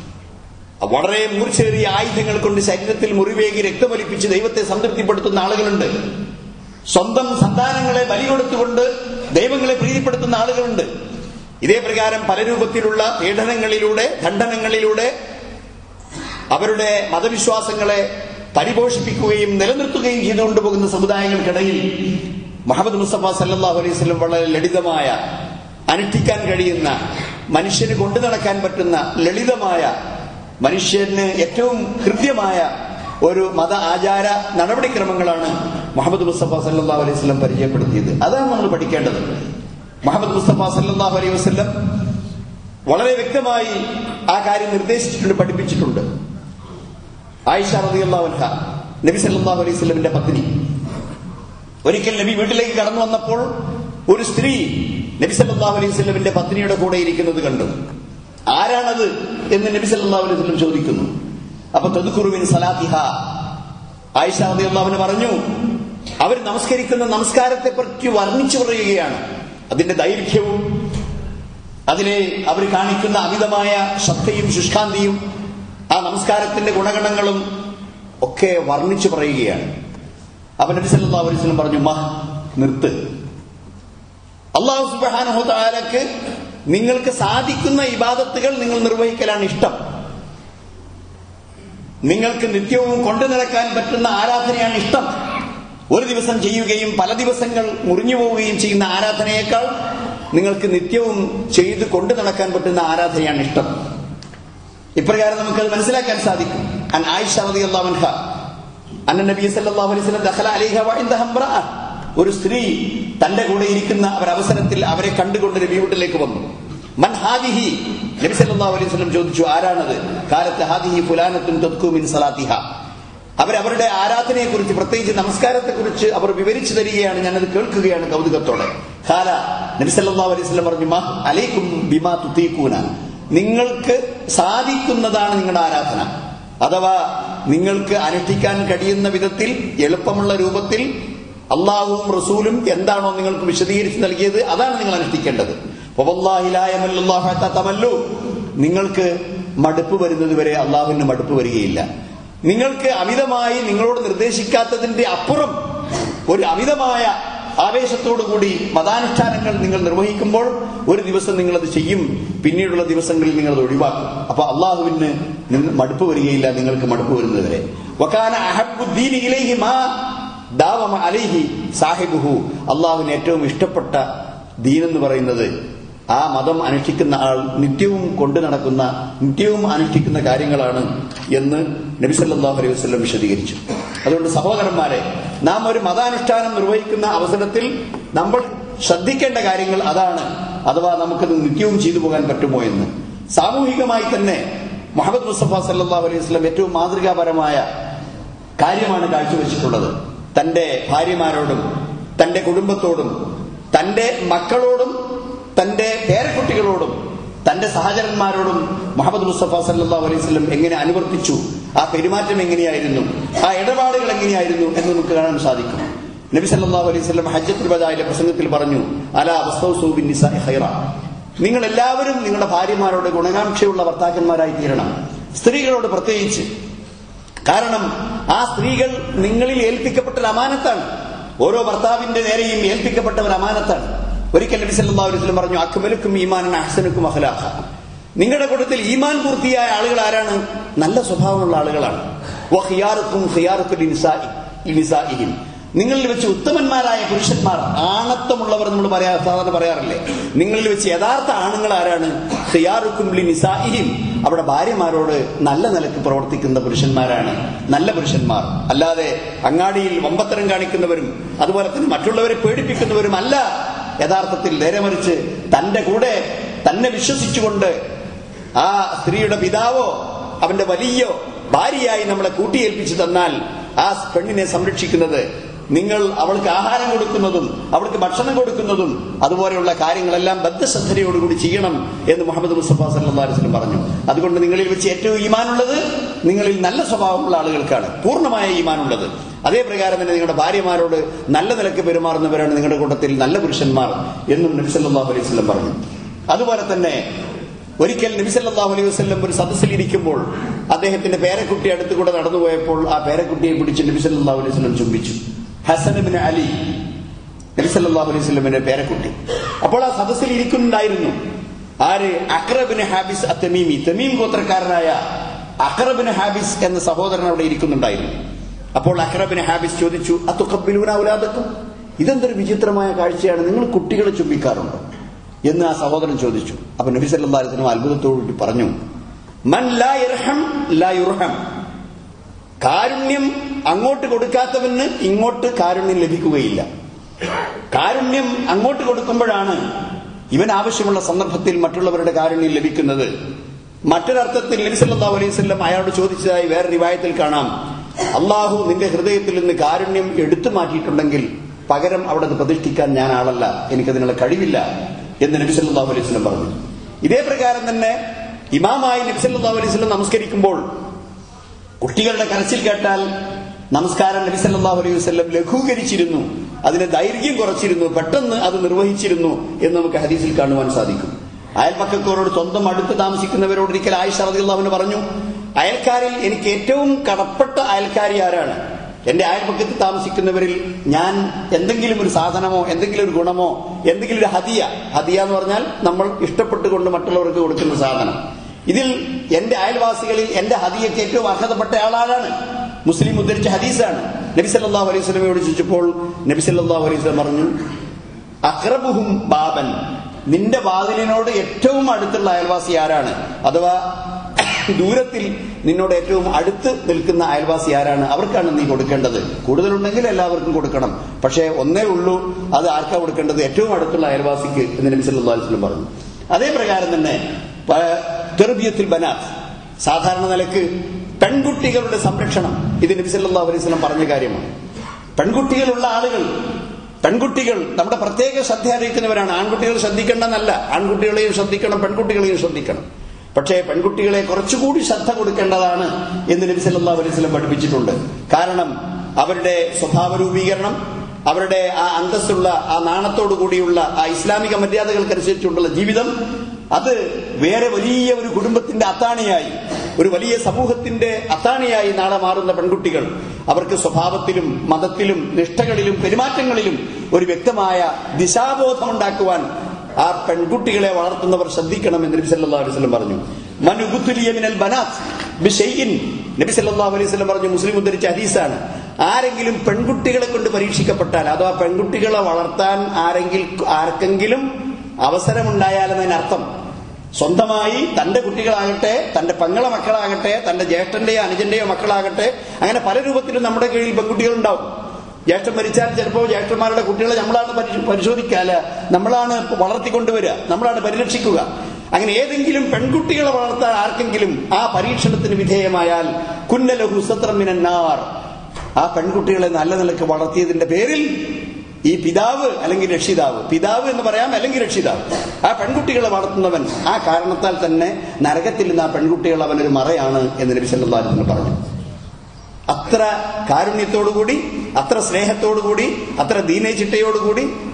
വളരെ മൂർച്ചേറിയ ആയുധങ്ങൾ കൊണ്ട് ശരീരത്തിൽ മുറിവേകി രക്തമൊലിപ്പിച്ച് ദൈവത്തെ സംതൃപ്തിപ്പെടുത്തുന്ന ആളുകളുണ്ട് സ്വന്തം സന്താനങ്ങളെ ബലി കൊടുത്തുകൊണ്ട് ദൈവങ്ങളെ പ്രീതിപ്പെടുത്തുന്ന ആളുകളുണ്ട് ഇതേ പ്രകാരം പല രൂപത്തിലുള്ള പീഡനങ്ങളിലൂടെ ഖണ്ഡനങ്ങളിലൂടെ അവരുടെ മതവിശ്വാസങ്ങളെ പരിപോഷിപ്പിക്കുകയും നിലനിർത്തുകയും ചെയ്തുകൊണ്ട് പോകുന്ന സമുദായങ്ങൾക്കിടയിൽ മുഹമ്മദ് മുസ്തഫ സല്ലാഹു അലൈഹി സ്വലം വളരെ ലളിതമായ അനുഷ്ഠിക്കാൻ കഴിയുന്ന മനുഷ്യന് കൊണ്ടു നടക്കാൻ പറ്റുന്ന ലളിതമായ മനുഷ്യന് ഏറ്റവും ഹൃദ്യമായ ഒരു മത ആചാര നടപടിക്രമങ്ങളാണ് മുഹമ്മദ് മുസ്തഫ സല്ലാഹു അലൈഹി സ്വലം പരിചയപ്പെടുത്തിയത് അതാണ് നമ്മൾ പഠിക്കേണ്ടത് മുഹമ്മദ് മുസ്തഫ സല്ലാഹു അലൈഹി വസ്ലം വളരെ വ്യക്തമായി ആ കാര്യം നിർദ്ദേശിച്ചിട്ടുണ്ട് പഠിപ്പിച്ചിട്ടുണ്ട് ആയിഷ റളിയല്ലാഹു നബി സല്ലല്ലാഹു അലൈഹി വസല്ലമിന്റെ പത്നി ഒരിക്കൽ നബി വീട്ടിലേക്ക് കടന്നു വന്നപ്പോൾ ഒരു സ്ത്രീ നബി സല്ലല്ലാഹു അലൈഹി വസല്ലമിന്റെ പത്നിയുടെ കൂടെ ഇരിക്കുന്നത് കണ്ടു ആരാണത് എന്ന് നബി സല്ലല്ലാഹു അലൈഹി വസല്ലം ചോദിക്കുന്നു അപ്പൊ തദ്കുറുവിൻ സലാത്തിഹ ആയിഷ റളിയല്ലാഹു പറഞ്ഞു അവർ നമസ്കരിക്കുന്ന നമസ്കാരത്തെ പറ്റി വർണ്ണിച്ചു പറയുകയാണ് അതിന്റെ ദൈർഘ്യവും അതിലെ അവർ കാണിക്കുന്ന അമിതമായ ശ്രദ്ധയും ശുഷ്കാന്തിയും ആ നമസ്കാരത്തിന്റെ ഗുണഗണങ്ങളും ഒക്കെ വർണ്ണിച്ചു പറയുകയാണ് അപ്പൊ നബി സല്ലല്ലാഹു അലൈഹി വസല്ലം പറഞ്ഞു മഹ് നിർത്ത് അള്ളാഹു സുബ്ഹാനഹു തആലക്ക് നിങ്ങൾക്ക് സാധിക്കുന്ന ഇബാദത്തുകൾ നിങ്ങൾ നിർവഹിക്കലാണ് ഇഷ്ടം നിങ്ങൾക്ക് നിത്യവും കൊണ്ടു നടക്കാൻ പറ്റുന്ന ആരാധനയാണ് ഇഷ്ടം ഒരു ദിവസം ചെയ്യുകയും പല ദിവസങ്ങൾ മുറിഞ്ഞു പോവുകയും ചെയ്യുന്ന ആരാധനയേക്കാൾ നിങ്ങൾക്ക് നിത്യവും ചെയ്ത് കൊണ്ടു നടക്കാൻ പറ്റുന്ന ആരാധനയാണ് ഇഷ്ടം ഇപ്രകാരം നമുക്കത് മനസ്സിലാക്കാൻ സാധിക്കും അൻ ആയിഷ റളിയല്ലാഹു അൻഹ അന്ന നബി സല്ലല്ലാഹു അലൈഹി വസല്ലം ദഖല അലൈഹ വഇൻദഹ ഇംറഅ ഒരു സ്ത്രീ തന്റെ കൂടെ ഇരിക്കുന്ന ഒരവസരത്തിൽ അവരെ കണ്ടുകൊണ്ട് നബി വീട്ടിലേക്ക് വന്നു മൻ ഹാദിഹി നബി സല്ലല്ലാഹു അലൈഹി വസല്ലം ചോദിച്ചു ആരാണത് കാലത്ത് ഹാദിഹി ഫുലാനത്തുൻ തദ്കു മിൻ സലാത്തിഹ അവർ അവരുടെ ആരാധനയെ കുറിച്ച് പ്രത്യേകിച്ച് നമസ്കാരത്തെ കുറിച്ച് അവർ വിവരിച്ചു തരികയാണ് ഞാനത് കേൾക്കുകയാണ് കൗതുകത്തോടെ ഖാല നബി സല്ലല്ലാഹു അലൈഹി വസല്ലം പറഞ്ഞു മാ അലൈക്കും ബിമാ തുതീഖൂന നിങ്ങൾക്ക് സാധിക്കുന്നതാണ് നിങ്ങളുടെ ആരാധന അഥവാ നിങ്ങൾക്ക് അനുഷ്ഠിക്കാൻ കഴിയുന്ന വിധത്തിൽ എളുപ്പമുള്ള രൂപത്തിൽ അള്ളാഹുവും റസൂലും എന്താണോ നിങ്ങൾക്ക് വിശദീകരിച്ച് നൽകിയത് അതാണ് നിങ്ങൾ അനുഷ്ഠിക്കേണ്ടത് തമല്ലു നിങ്ങൾക്ക് മടുപ്പ് വരുന്നത് വരെ അള്ളാഹുവിന് മടുപ്പ് വരികയില്ല നിങ്ങൾക്ക് അമിതമായി നിങ്ങളോട് നിർദ്ദേശിക്കാത്തതിന്റെ അപ്പുറം ഒരു അമിതമായ ആവേശത്തോടുകൂടി മതാനുഷ്ഠാനങ്ങൾ നിങ്ങൾ നിർവഹിക്കുമ്പോൾ ഒരു ദിവസം നിങ്ങൾ അത് ചെയ്യും പിന്നീടുള്ള ദിവസങ്ങളിൽ നിങ്ങൾ അത് ഒഴിവാക്കും അപ്പൊ അള്ളാഹുവിന് നിങ്ങൾ മടുപ്പ് വരികയില്ല നിങ്ങൾക്ക് മടുപ്പ് വരുന്നതുവരെ വക്കാന അഹബുദ്ദീൻ ഇലൈഹി മാ ദാവമ അലൈഹി സാഹിബുഹു അള്ളാഹുവിന് ഏറ്റവും ഇഷ്ടപ്പെട്ട ദീൻ എന്ന് പറയുന്നത് ആ മതം അനുഷ്ഠിക്കുന്ന ആൾ നിത്യവും കൊണ്ടു നടക്കുന്ന നിത്യവും അനുഷ്ഠിക്കുന്ന കാര്യങ്ങളാണ് എന്ന് നബി സല്ലല്ലാഹു അലൈഹി വസല്ലം വിശദീകരിച്ചു അതുകൊണ്ട് സഹോദരന്മാരെ നാം ഒരു മതാനുഷ്ഠാനം നിർവഹിക്കുന്ന അവസരത്തിൽ നമ്മൾ ശ്രദ്ധിക്കേണ്ട കാര്യങ്ങൾ അതാണ് അഥവാ നമുക്കത് നിത്യവും ചെയ്തു പോകാൻ പറ്റുമോ എന്ന് സാമൂഹികമായി തന്നെ മുഹമ്മദ് മുസ്തഫ സല്ലല്ലാഹു അലൈഹി വസല്ലം ഏറ്റവും മാതൃകാപരമായ കാര്യമാണ് കാഴ്ചവെച്ചിട്ടുള്ളത് തന്റെ ഭാര്യമാരോടും തന്റെ കുടുംബത്തോടും തന്റെ മക്കളോടും തന്റെ പേരക്കുട്ടികളോടും തന്റെ സഹചരന്മാരോടും മുഹമ്മദ് മുസ്തഫ സല്ലാ അലൈഹി സ്വലം എങ്ങനെ അനുവർത്തിച്ചു ആ പെരുമാറ്റം എങ്ങനെയായിരുന്നു ആ ഇടപാടുകൾ എങ്ങനെയായിരുന്നു എന്ന് നമുക്ക് കാണാൻ സാധിക്കും നബി സല്ലാ അലൈഹി സ്വലം ഹജ്ജത്തുൽ ബദായിലെ പ്രസംഗത്തിൽ പറഞ്ഞു അലാ വസ്തൗസൂബിൻ നിസാഇ ഖൈറ നിങ്ങൾ എല്ലാവരും നിങ്ങളുടെ ഭാര്യമാരോട് ഗുണകാംക്ഷയുള്ള ഭർത്താക്കന്മാരായി തീരണം സ്ത്രീകളോട് പ്രത്യേകിച്ച് കാരണം ആ സ്ത്രീകൾ നിങ്ങളിൽ ഏൽപ്പിക്കപ്പെട്ട ഒരു അമാനത്താണ് ഓരോ ഭർത്താവിന്റെ നേരെയും ഏൽപ്പിക്കപ്പെട്ട ഒരു അമാനത്താണ് ഒരിക്കൽ നബി സല്ലല്ലാഹു അലൈഹി വസല്ലം പറഞ്ഞു അക്മലുക്കും ഈമാനൻ അഹ്സനുക്കും അഖ്ലാഖ നിങ്ങളുടെ കൂട്ടത്തിൽ ഈമാൻ പൂർത്തിയായ ആളുകൾ ആരാണ് നല്ല സ്വഭാവമുള്ള ആളുകളാണ് വഖിയാറുക്കും ഖിയാറുക്കും ലിനിസാഇ ലിനിസാഇഹിം നിങ്ങളിൽ വെച്ച് ഉത്തമന്മാരായ പുരുഷന്മാർ ആണത്വമുള്ളവർ നമ്മൾ പറയാ സാധാരണ പറയാറില്ലേ നിങ്ങളിൽ വെച്ച് യഥാർത്ഥ ആണുങ്ങൾ ആരാണ് ഖിയാറുക്കും ലിനിസാഇഹിം അവിടെ ഭാര്യമാരോട് നല്ല നിലക്ക് പ്രവർത്തിക്കുന്ന പുരുഷന്മാരാണ് നല്ല പുരുഷന്മാർ അല്ലാതെ അങ്ങാടിയിൽ വമ്പത്തരം കാണിക്കുന്നവരും അതുപോലെ തന്നെ മറ്റുള്ളവരെ പേടിപ്പിക്കുന്നവരും അല്ല യഥാർത്ഥത്തിൽ നേരെ മറിച്ച് തന്റെ കൂടെ തന്നെ വിശ്വസിച്ചുകൊണ്ട് ആ സ്ത്രീയുടെ പിതാവോ അവന്റെ വലിയോ ഭാര്യയായി നമ്മളെ കൂട്ടിയേൽപ്പിച്ചു തന്നാൽ ആ പെണ്ണിനെ സംരക്ഷിക്കുന്നത് നിങ്ങൾ അവൾക്ക് ആഹാരം കൊടുക്കുന്നതും അവൾക്ക് ഭക്ഷണം കൊടുക്കുന്നതും അതുപോലെയുള്ള കാര്യങ്ങളെല്ലാം ബദ്ധശ്രദ്ധയോടുകൂടി ചെയ്യണം എന്ന് മുഹമ്മദ് മുസ്തഫ സല്ലല്ലാഹു അലൈഹി വസല്ലം പറഞ്ഞു അതുകൊണ്ട് നിങ്ങളിൽ വെച്ച് ഏറ്റവും ഈമാനുള്ളത് നിങ്ങളിൽ നല്ല സ്വഭാവമുള്ള ആളുകൾക്കാണ് പൂർണ്ണമായ ഈമാനുള്ളത് അതേ പ്രകാരം തന്നെ നിങ്ങളുടെ ഭാര്യമാരോട് നല്ല നിലക്ക് പെരുമാറുന്നവരാണ് നിങ്ങളുടെ കൂട്ടത്തിൽ നല്ല പുരുഷന്മാർ എന്നും നബി സല്ലല്ലാഹു അലൈഹി വസല്ലം പറഞ്ഞു അതുപോലെ തന്നെ ഒരിക്കൽ നബി സല്ലല്ലാഹു അലൈഹി വസല്ലം ഒരു സദസ്സിൽ ഇരിക്കുമ്പോൾ അദ്ദേഹത്തിന്റെ പേരക്കുട്ടി അടുത്തുകൂടെ നടന്നുപോയപ്പോൾ ആ പേരക്കുട്ടിയെ പിടിച്ച് നബി സല്ലല്ലാഹു അലൈഹി വസല്ലം ചുംബിച്ചു ഹസൻ ബിൻ അലി നബി സല്ലല്ലാഹു അലൈഹി വസല്ലമിന്റെ പേരക്കുട്ടി അപ്പോൾ ആ സദസ്സിൽ ഇരിക്കുന്നുണ്ടായിരുന്നു ആര് അക്രബിന് ഹാബിസ് അത്തമീമി തമീം ഗോത്രക്കാരനായ അക്രബിന് ഹാബിസ് എന്ന സഹോദരൻ അവിടെ ഇരിക്കുന്നുണ്ടായിരുന്നു അപ്പോൾ അക്രബിന് ഹാബിസ് ചോദിച്ചു അത്തുക്കബിലൂന ഔലാദക്കും ഇതെന്തൊരു വിചിത്രമായ കാഴ്ചയാണ് നിങ്ങൾ കുട്ടികളെ ചുംബിക്കാറുണ്ടോ എന്ന് ആ സഹോദരൻ ചോദിച്ചു അപ്പൊ നബി സല്ലല്ലാഹു അലൈഹി വസല്ലം അത്ഭുതത്തോടുകൂടി പറഞ്ഞു മൻ ലാ യർഹം ലാ യുർഹം കാരുണ്യം അങ്ങോട്ട് കൊടുക്കാത്തവന് ഇങ്ങോട്ട് കാരുണ്യം ലഭിക്കുകയില്ല കാരുണ്യം അങ്ങോട്ട് കൊടുക്കുമ്പോഴാണ് ഇവൻ ആവശ്യമുള്ള സന്ദർഭത്തിൽ മറ്റുള്ളവരുടെ കാരുണ്യം ലഭിക്കുന്നത് മറ്റൊരർത്ഥത്തിൽ നബി സല്ലല്ലാഹു അലൈഹി വസല്ലം അയാളോട് ചോദിച്ചതായി വേറെ റിവായത്തിൽ കാണാം അള്ളാഹു നിന്റെ ഹൃദയത്തിൽ നിന്ന് കാരുണ്യം എടുത്തു മാറ്റിയിട്ടുണ്ടെങ്കിൽ പകരം അവിടെ നിന്ന് പ്രതിഷ്ഠിക്കാൻ ഞാൻ ആളല്ല എനിക്കതിനുള്ള കഴിവില്ല എന്ന് നബി സല്ലല്ലാഹു അലൈഹി വസല്ലം പറഞ്ഞു ഇതേ പ്രകാരം തന്നെ ഇമാമായി നബി സല്ലല്ലാഹു അലൈഹി വസല്ലം നമസ്കരിക്കുമ്പോൾ കുട്ടികളുടെ കരച്ചിൽ കേട്ടാൽ നമസ്കാരം നബി സല്ലല്ലാഹു അലൈഹി വസല്ലം ലഘൂകരിച്ചിരുന്നു അതിന് ദൈർഘ്യം കുറച്ചിരുന്നു പെട്ടെന്ന് അത് നിർവഹിച്ചിരുന്നു എന്ന് നമുക്ക് ഹദീസിൽ കാണുവാൻ സാധിക്കും അയൽപക്കക്കാരോട് സ്വന്തം അടുത്ത് താമസിക്കുന്നവരോട് ഒരിക്കൽ ആയിഷ റളിയല്ലാഹു പറഞ്ഞു അയൽക്കാരിൽ എനിക്ക് ഏറ്റവും കടപ്പെട്ട അയൽക്കാരി ആരാണ് എന്റെ അയൽപക്കത്ത് താമസിക്കുന്നവരിൽ ഞാൻ എന്തെങ്കിലും ഒരു സാധനമോ എന്തെങ്കിലും ഒരു ഗുണമോ എന്തെങ്കിലും ഒരു ഹദിയ ഹദിയ എന്ന് പറഞ്ഞാൽ നമ്മൾ ഇഷ്ടപ്പെട്ടുകൊണ്ട് മറ്റുള്ളവർക്ക് കൊടുക്കുന്ന സാധനം ഇതിൽ എന്റെ അയൽവാസികളിൽ എന്റെ ഹദിയക്ക് ഏറ്റവും അർഹതപ്പെട്ട ആളാണ് മുസ്ലിം ഉദ്ധരിച്ച ഹദീസാണ് നബി സല്ലല്ലാഹു അലൈഹി വസല്ലമയോട് ചോദിച്ചപ്പോൾ നബി സല്ലല്ലാഹു അലൈഹി വസല്ലം പറഞ്ഞു അക്രബുഹും ബാബൻ നിന്റെ വാതിലിനോട് ഏറ്റവും അടുത്തുള്ള അയൽവാസി ആരാണ് അഥവാ ദൂരത്തിൽ നിന്നോട് ഏറ്റവും അടുത്ത് നിൽക്കുന്ന അയൽവാസി ആരാണ് അവർക്കാണ് നീ കൊടുക്കേണ്ടത് കൂടുതലുണ്ടെങ്കിൽ എല്ലാവർക്കും കൊടുക്കണം പക്ഷേ ഒന്നേ ഉള്ളൂ അത് ആർക്കാ കൊടുക്കേണ്ടത് ഏറ്റവും അടുത്തുള്ള അയൽവാസിക്ക് എന്ന് നബി സല്ലല്ലാഹു അലൈഹി വസല്ലം പറഞ്ഞു അതേ പ്രകാരം തന്നെ തെർബിയത്തിൽ ബനാത്ത് സാധാരണ നിലക്ക് പെൺകുട്ടികളുടെ സംരക്ഷണം ഇത് നബി സല്ലല്ലാഹു അലൈഹി വസല്ലം പറഞ്ഞ കാര്യമാണ് പെൺകുട്ടികളുള്ള ആളുകൾ പെൺകുട്ടികൾ നമ്മുടെ പ്രത്യേക ശ്രദ്ധ അറിയിക്കുന്നവരാണ് ആൺകുട്ടികൾ ശ്രദ്ധിക്കേണ്ടെന്നല്ല ആൺകുട്ടികളെയും ശ്രദ്ധിക്കണം പെൺകുട്ടികളെയും ശ്രദ്ധിക്കണം പക്ഷേ പെൺകുട്ടികളെ കുറച്ചുകൂടി ശ്രദ്ധ കൊടുക്കേണ്ടതാണ് എന്ന് നബി സല്ലല്ലാഹു അലൈഹി വസല്ലം പഠിപ്പിച്ചിട്ടുണ്ട് കാരണം അവരുടെ സ്വഭാവ രൂപീകരണം അവരുടെ ആ അന്തസ്സുള്ള ആ നാണത്തോടു കൂടിയുള്ള ആ ഇസ്ലാമിക മര്യാദകൾക്കനുസരിച്ചുള്ള ജീവിതം അത് വേറെ വലിയ ഒരു കുടുംബത്തിന്റെ അത്താണിയായി ഒരു വലിയ സമൂഹത്തിന്റെ അത്താണിയായി നാളെ മാറുന്ന പെൺകുട്ടികൾ അവർക്ക് സ്വഭാവത്തിലും മതത്തിലും നിഷ്ഠകളിലും പെരുമാറ്റങ്ങളിലും ഒരു വ്യക്തമായ ദിശാബോധം ഉണ്ടാക്കുവാൻ ആ പെൺകുട്ടികളെ വളർത്തുന്നവർ ശ്രദ്ധിക്കണം എന്ന് നബി സല്ലല്ലാഹു അലൈഹി വസല്ലം പറഞ്ഞു മനുബുത്തുലിയ മിനൽ ബനാത്ത് ബിഷൈഇൻ നബി സല്ലല്ലാഹു അലൈഹി വസല്ലം പറഞ്ഞു മുസ്ലിം ഉദ്ധരിച്ച ഹദീസാണ് ആരെങ്കിലും പെൺകുട്ടികളെ കൊണ്ട് പരീക്ഷിക്കപ്പെട്ടാൽ അഥവാ പെൺകുട്ടികളെ വളർത്താൻ ആരെങ്കിലും ആർക്കെങ്കിലും അവസരമുണ്ടായാലെന്നതിനർത്ഥം സ്വന്തമായി തന്റെ കുട്ടികളാകട്ടെ തന്റെ പങ്ങളെ മക്കളാകട്ടെ തന്റെ ജ്യേഷ്ഠന്റെയോ അനുജന്റെയോ മക്കളാകട്ടെ അങ്ങനെ പല രൂപത്തിലും നമ്മുടെ കീഴിൽ പെൺകുട്ടികൾ ഉണ്ടാവും ജ്യേഷ്ഠൻ മരിച്ചാൽ ചിലപ്പോൾ ജ്യേഷ്ഠന്മാരുടെ കുട്ടികളെ നമ്മളാണ് പരിശോ- പരിശോധിക്കാല് നമ്മളാണ് വളർത്തിക്കൊണ്ടുവരിക നമ്മളാണ് പരിരക്ഷിക്കുക അങ്ങനെ ഏതെങ്കിലും പെൺകുട്ടികളെ വളർത്താൻ ആർക്കെങ്കിലും ആ പരീക്ഷണത്തിന് വിധേയമായാൽ കുന്നലഹു സത്രമിനാർ ആ പെൺകുട്ടികളെ നല്ല നിലക്ക് വളർത്തിയതിന്റെ പേരിൽ ഈ പിതാവ് അല്ലെങ്കിൽ രക്ഷിതാവ് പിതാവ് എന്ന് പറയാം അല്ലെങ്കിൽ രക്ഷിതാവ് ആ പെൺകുട്ടികളെ വളർത്തുന്നവൻ ആ കാരണത്താൽ തന്നെ നരകത്തിൽ നിന്ന് ആ പെൺകുട്ടികൾ അവനൊരു മറയാണ് എന്ന് നബി സല്ലല്ലാഹു അലൈഹി വസല്ലം പറഞ്ഞു അത്ര കാരുണ്യത്തോടുകൂടി അത്ര സ്നേഹത്തോടുകൂടി അത്ര ദീനേചിട്ടയോടുകൂടി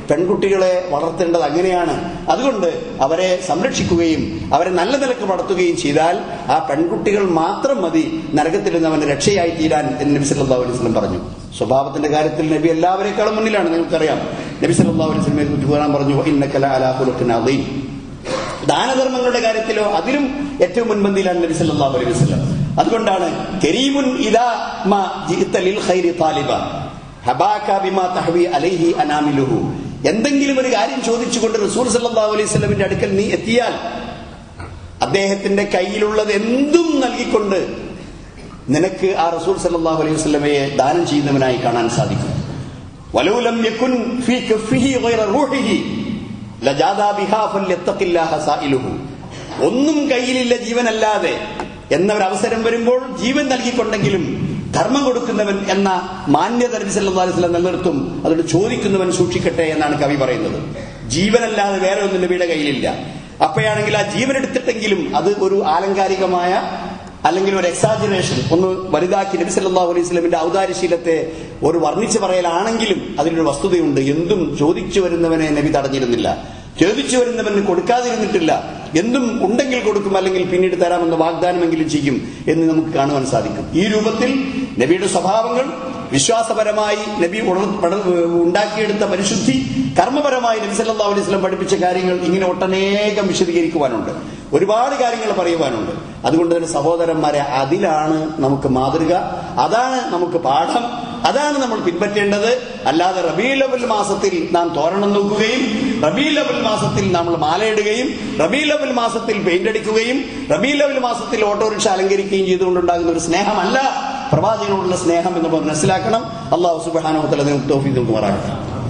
പെൺകുട്ടികളെ വളർത്തേണ്ടത് അങ്ങനെയാണ് അതുകൊണ്ട് അവരെ സംരക്ഷിക്കുകയും അവരെ നല്ല നിലക്ക് വളർത്തുകയും ചെയ്താൽ ആ പെൺകുട്ടികൾ മാത്രം മതി നരകത്തിൽ നിന്ന് അവന്റെ രക്ഷയായി തീരാൻ എന്ന് നബി സല്ലല്ലാഹു അലൈഹി വസല്ലം പറഞ്ഞു സ്വഭാവത്തിന്റെ കാര്യത്തിൽ നബി എല്ലാവരെക്കാളും മുന്നിലാണ് നിങ്ങൾക്കറിയാം നബി സല്ലല്ലാഹു അലൈഹി വസല്ലമയെ കുറിച്ച് ഖുർആൻ പറഞ്ഞു ഇന്നക അലാ ഖുലുഖിൻ അദീം ദാനധർമ്മങ്ങളുടെ കാര്യത്തിലോ അതിലും ഏറ്റവും മുൻപന്തിയിലാണ് നബി സല്ലല്ലാഹു അലൈഹി വസല്ലം അതുകൊണ്ടാണ് കരീമുൻ ഇദാ മാ ജിഇത ലിൽ ഖൈരി താലിബ ഹബാക ബിമാ തഹവി അലൈഹി അനാമിലുഹു എന്തെങ്കിലും ഒരു കാര്യം ചോദിച്ചുകൊണ്ട് റസൂൽ സല്ലല്ലാഹു അലൈഹി വസല്ലമിന്റെ അടുക്കൽ നീ എത്തിയാൽ അദ്ദേഹത്തിന്റെ കയ്യിലുള്ളത് എന്തും നൽകിക്കൊണ്ട് നിനക്ക് ആ റസൂൽ സല്ലല്ലാഹു അലൈഹി വസല്ലമയെ ദാനം ചെയ്യുന്നവനായി കാണാൻ സാധിക്കും വലൗലം യകുൻ ഫീ കഫിഹി ഗൈറ റൂഹിഹി ലജാദാ ബിഹാ ഫല്യത്തഖില്ലാഹ സായിലുഹു ഒന്നും കയ്യിലില്ല ജീവനല്ലാതെ എന്ന ഒരു അവസരം വരുമ്പോൾ ജീവൻ നൽകിക്കൊണ്ടെങ്കിലും ധർമ്മം കൊടുക്കുന്നവൻ എന്ന മാന്യത നബി സല്ലല്ലാഹു അലൈഹി വസല്ലം നിലനിർത്തും അതുകൊണ്ട് ചോദിക്കുന്നവൻ സൂക്ഷിക്കട്ടെ എന്നാണ് കവി പറയുന്നത് ജീവനല്ലാതെ വേറെ ഒന്നും നബിയുടെ കയ്യിലില്ല അപ്പോഴാണെങ്കിൽ ആ ജീവൻ എടുത്തിട്ടെങ്കിലും അത് ഒരു ആലങ്കാരികമായ അല്ലെങ്കിൽ ഒരു എക്സാജുറേഷൻ ഒന്ന് വലുതാക്കി നബി സല്ലല്ലാഹു അലൈഹി വസല്ലമിന്റെ ഔദാര്യശീലത്തെ ഒരു വർണ്ണിച്ചു പറയലാണെങ്കിലും അതിലൊരു വസ്തുതയുണ്ട് എന്തും ചോദിച്ചു വരുന്നവനെ നബി തടഞ്ഞിരുന്നില്ല ചോദിച്ചു വരുന്നവന് കൊടുക്കാതിരുന്നിട്ടില്ല എന്തും ഉണ്ടെങ്കിൽ കൊടുക്കും അല്ലെങ്കിൽ പിന്നീട് തരാമെന്ന് വാഗ്ദാനമെങ്കിലും ചെയ്യും എന്ന് നമുക്ക് കാണുവാൻ സാധിക്കും ഈ രൂപത്തിൽ നബിയുടെ സ്വഭാവങ്ങൾ വിശ്വാസപരമായി നബി ഉണർ- പട- ഉണ്ടാക്കിയെടുത്ത പരിശുദ്ധി കർമ്മപരമായി നബി സല്ലല്ലാഹു അലൈഹി വസല്ലം പഠിപ്പിച്ച കാര്യങ്ങൾ ഇങ്ങനെ ഒട്ടനേകം വിശദീകരിക്കുവാനുണ്ട് ഒരുപാട് കാര്യങ്ങൾ പറയുവാനുണ്ട് അതുകൊണ്ട് തന്നെ സഹോദരന്മാരെ അതിലാണ് നമുക്ക് മാതൃക അതാണ് നമുക്ക് പാഠം അതാണ് നമ്മൾ പിൻപറ്റേണ്ടത് അല്ലാതെ റബീലവൽ മാസത്തിൽ നാം തോരണം നോക്കുകയും റബീലവൽ മാസത്തിൽ നമ്മൾ മാലയിടുകയും റബീലവൽ മാസത്തിൽ പെയിന്റ് അടിക്കുകയും റബീലവൽ മാസത്തിൽ ഓട്ടോറിക്ഷ അലങ്കരിക്കുകയും ചെയ്തുകൊണ്ടുണ്ടാകുന്ന ഒരു സ്നേഹമല്ല പ്രവാചകനോടുള്ള സ്നേഹം എന്ന് നമ്മൾ മനസ്സിലാക്കണം അള്ളാഹു സുബാനുത്തല നമുക്ക് തോഫീ നൽകുമാറാകട്ടെ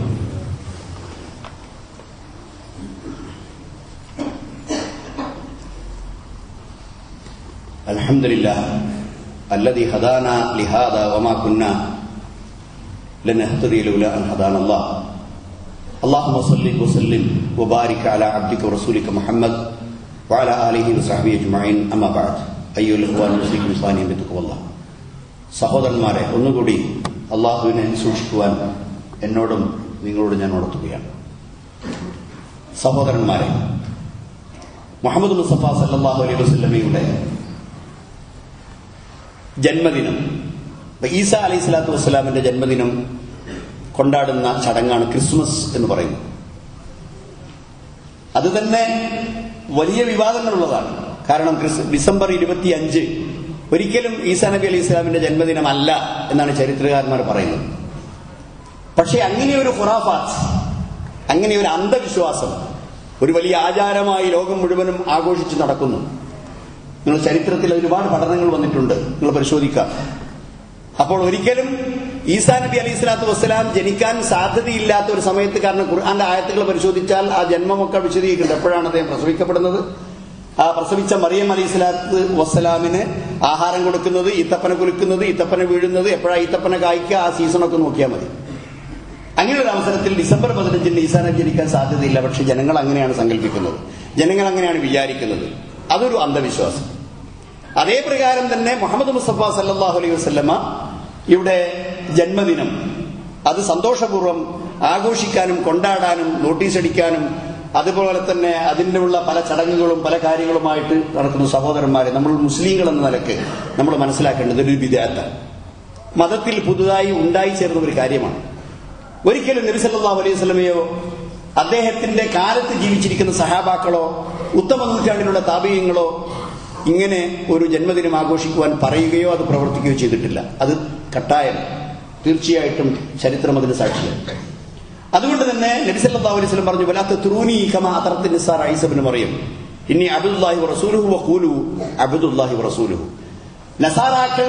الحمد لله الذي هدانا لهذا وما كنا لنهتدي لولا ان هدانا الله اللهم صل وسلم وبارك على عبدك ورسولك محمد وعلى اله وصحبه اجمعين اما بعد ايها الاخوان المسلمين ثانيا بتقوى الله സഹോദരന്മാരെ ഒന്നുകൂടി അള്ളാഹുവിനെ സൂക്ഷിക്കുവാൻ എന്നോടും നിങ്ങളോടും ഞാൻ ഉണർത്തുകയാണ് സഹോദരന്മാരെ മുഹമ്മദ് മുസ്തഫ സല്ലല്ലാഹു അലൈഹി വസല്ലമയുടെ ജന്മദിനം ഇപ്പൊ ഈസ അലൈഹി സ്വലാത്തു വസ്സലാമിന്റെ ജന്മദിനം കൊണ്ടാടുന്ന ചടങ്ങാണ് ക്രിസ്മസ് എന്ന് പറയുന്നത് അത് തന്നെ വലിയ വിവാദങ്ങളുള്ളതാണ് കാരണം ക്രിസ് ഡിസംബർ ഇരുപത്തി അഞ്ച് ഒരിക്കലും ഈസാ നബി അലൈഹി സ്വലാമിന്റെ ജന്മദിനമല്ല എന്നാണ് ചരിത്രകാരന്മാർ പറയുന്നത് പക്ഷേ അങ്ങനെ ഒരു ഖുറാഫാത്ത് അങ്ങനെ ഒരു അന്ധവിശ്വാസം ഒരു വലിയ ആചാരമായി ലോകം മുഴുവനും ആഘോഷിച്ച് നടക്കുന്നു നിങ്ങൾ ചരിത്രത്തിൽ ഒരുപാട് പഠനങ്ങൾ വന്നിട്ടുണ്ട് നിങ്ങൾ പരിശോധിക്കാം അപ്പോൾ ഒരിക്കലും ഈസാ നബി അലൈഹി സ്വലാത്തു വസ്സലാം ജനിക്കാൻ സാധ്യതയില്ലാത്ത ഒരു സമയത്ത് കാരണം ഖുർആന്റെ ആയത്തുകൾ പരിശോധിച്ചാൽ ആ ജന്മമൊക്കെ വിശദീകരിക്കുന്നുണ്ട് എപ്പോഴാണ് അദ്ദേഹം പ്രസവിക്കപ്പെടുന്നത് ആ പ്രസവിച്ച മറിയം അലൈഹി സ്വലാത്ത് വസ്സലാമിന് ആഹാരം കൊടുക്കുന്നത് ഈത്തപ്പന കുലുക്കുന്നത് ഈത്തപ്പന വീഴുന്നത് എപ്പോഴാണ് ഈത്തപ്പന കായ്ക്കുക ആ സീസണൊക്കെ നോക്കിയാൽ മതി അങ്ങനെ ഒരു അവസരത്തിൽ ഡിസംബർ പതിനഞ്ചിന് ഈസാ നബി ജനിക്കാൻ സാധ്യതയില്ല പക്ഷെ ജനങ്ങൾ അങ്ങനെയാണ് സങ്കല്പിക്കുന്നത് ജനങ്ങൾ അങ്ങനെയാണ് വിചാരിക്കുന്നത് അതൊരു അന്ധവിശ്വാസം അതേ പ്രകാരം തന്നെ മുഹമ്മദ് മുസ്തഫ സല്ലാഹു അലൈഹി വസ്ല്ലമ ഇവിടെ ജന്മദിനം അത് സന്തോഷപൂർവ്വം ആഘോഷിക്കാനും കൊണ്ടാടാനും നോട്ടീസ് അടിക്കാനും അതുപോലെ തന്നെ അതിൻ്റെ ഉള്ള പല ചടങ്ങുകളും പല കാര്യങ്ങളുമായിട്ട് നടക്കുന്ന സഹോദരന്മാരെ നമ്മൾ മുസ്ലിങ്ങൾ എന്ന നിലക്ക് നമ്മൾ മനസ്സിലാക്കേണ്ടത് ഒരു വിദ്യാർത്ഥ മതത്തിൽ പുതുതായി ഉണ്ടായി ചേർന്ന ഒരു കാര്യമാണ് ഒരിക്കലും നബി സല്ലല്ലാഹു അലൈഹി വസല്ലമയോ അദ്ദേഹത്തിന്റെ കാലത്ത് ജീവിച്ചിരിക്കുന്ന സഹാബാക്കളോ ഉത്തമ നൂറ്റാണ്ടിലുള്ള താപീയങ്ങളോ ഇങ്ങനെ ഒരു ജന്മദിനം ആഘോഷിക്കുവാൻ പറയുകയോ അത് പ്രവർത്തിക്കുകയോ ചെയ്തിട്ടില്ല അത് കട്ടായം തീർച്ചയായിട്ടും ചരിത്രം അതിന് സാക്ഷിയാണ് അതുകൊണ്ട് തന്നെ നബി സല്ലല്ലാഹു അലൈഹി വസല്ലം പറഞ്ഞു വലാത്ത തുറൂനി കമാ അത്രത്തിൻ നിസാർ ഐസബിന് പറയും ഇനി അബ്ദുല്ലാഹി റസൂലുഹു വഖൂലു അബ്ദുല്ലാഹി റസൂലുഹു നസാറാക്കൾ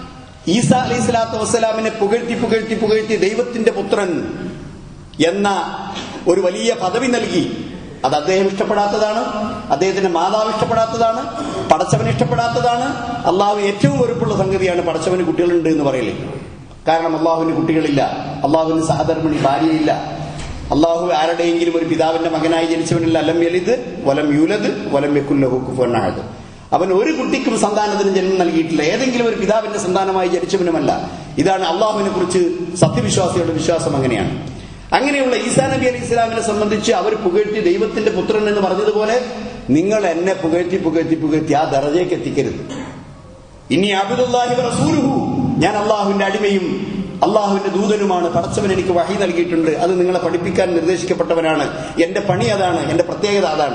ഈസ അലൈഹി സ്വലാത്തു വസ്സലാമിനെ പുകഴ്ത്തി പുകഴ്ത്തി പുകഴ്ത്തി ദൈവത്തിന്റെ പുത്രൻ എന്ന ഒരു വലിയ പദവി നൽകി അത് അദ്ദേഹം ഇഷ്ടപ്പെടാത്തതാണ് അദ്ദേഹത്തിന്റെ മാതാവ് ഇഷ്ടപ്പെടാത്തതാണ് പടച്ചവൻ ഇഷ്ടപ്പെടാത്തതാണ് അള്ളാഹു ഏറ്റവും വെറുപ്പുള്ള സംഗതിയാണ് പടച്ചവന് കുട്ടികളുണ്ട് എന്ന് പറയലേ കാരണം അള്ളാഹുവിന് കുട്ടികളില്ല അള്ളാഹുവിന് സഹധർമ്മിണി ഭാര്യയില്ല അള്ളാഹു ആരുടെയെങ്കിലും ഒരു പിതാവിന്റെ മകനായി ജനിച്ചവനില്ല അലം യലിത് വലം യൂലത് വലം യക്കുല്ലഹു കുഫുവണ്ണായത് അവൻ ഒരു കുട്ടിക്കും സന്താനത്തിന് ജന്മം നൽകിയിട്ടില്ല ഏതെങ്കിലും ഒരു പിതാവിന്റെ സന്താനമായി ജനിച്ചവനുമല്ല ഇതാണ് അള്ളാഹുവിനെ കുറിച്ച് സത്യവിശ്വാസികളുടെ വിശ്വാസം അങ്ങനെയാണ് അങ്ങനെയുള്ള ഈസാ നബി അലി ഇസ്ലാമിനെ സംബന്ധിച്ച് അവർ പുകഴ്ത്തി ദൈവത്തിന്റെ പുത്രൻ എന്ന് പറഞ്ഞതുപോലെ നിങ്ങൾ എന്നെ പുകഴ്ത്തി പുകഴ്ത്തി പുകഴ്ത്തി ആ ദറജയ്ക്ക് എത്തിക്കരുത് ഇനി അബുദുല്ലാഹി റസൂലുഹു ഞാൻ അള്ളാഹുവിന്റെ അടിമയും അള്ളാഹുവിന്റെ ദൂതനുമാണ് പടച്ചവൻ എനിക്ക് വഹി നൽകിയിട്ടുണ്ട് അത് നിങ്ങളെ പഠിപ്പിക്കാൻ നിർദ്ദേശിക്കപ്പെട്ടവനാണ് എന്റെ പണി അതാണ് എന്റെ പ്രത്യേകത അതാണ്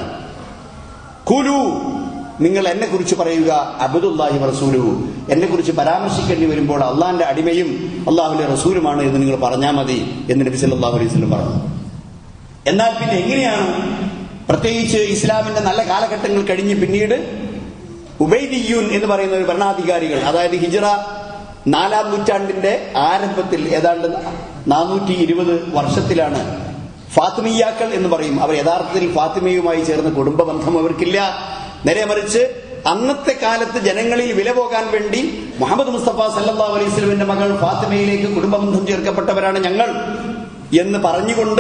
കുലു നിങ്ങൾ എന്നെ കുറിച്ച് പറയുക അബുദുല്ലാഹി റസൂലുഹു എന്നെ കുറിച്ച് പരാമർശിക്കേണ്ടി വരുമ്പോൾ അള്ളാഹിന്റെ അടിമയും അള്ളാഹുവിന്റെ റസൂലുമാണ് എന്ന് നിങ്ങൾ പറഞ്ഞാൽ മതി എന്ന് നബി സല്ലല്ലാഹു അലൈഹി വസല്ലം പറഞ്ഞു എന്നാൽ പിന്നെ എങ്ങനെയാണ് പ്രത്യേകിച്ച് ഇസ്ലാമിന്റെ നല്ല കാലഘട്ടങ്ങൾ കഴിഞ്ഞ് പിന്നീട് ഉബൈദിയൂൻ എന്ന് പറയുന്ന ഒരു ഭരണാധികാരികൾ അതായത് ഹിജറ നാലാം നൂറ്റാണ്ടിന്റെ ആരംഭത്തിൽ ഏതാണ്ട് നാനൂറ്റി ഇരുപത് വർഷത്തിലാണ് ഫാത്തിമിയാക്കൾ എന്ന് പറയും അവർ യഥാർത്ഥത്തിൽ ഫാത്തിമയുമായി ചേർന്ന കുടുംബ ബന്ധം അവർക്കില്ല നേരെ മറിച്ച് അന്നത്തെ കാലത്ത് ജനങ്ങളിൽ വില പോകാൻ വേണ്ടി മുഹമ്മദ് മുസ്തഫ സല്ലാ അലൈഹി സ്വലമിന്റെ മകൾ ഫാത്തിമയിലേക്ക് കുടുംബബന്ധം ചേർക്കപ്പെട്ടവരാണ് ഞങ്ങൾ എന്ന് പറഞ്ഞുകൊണ്ട്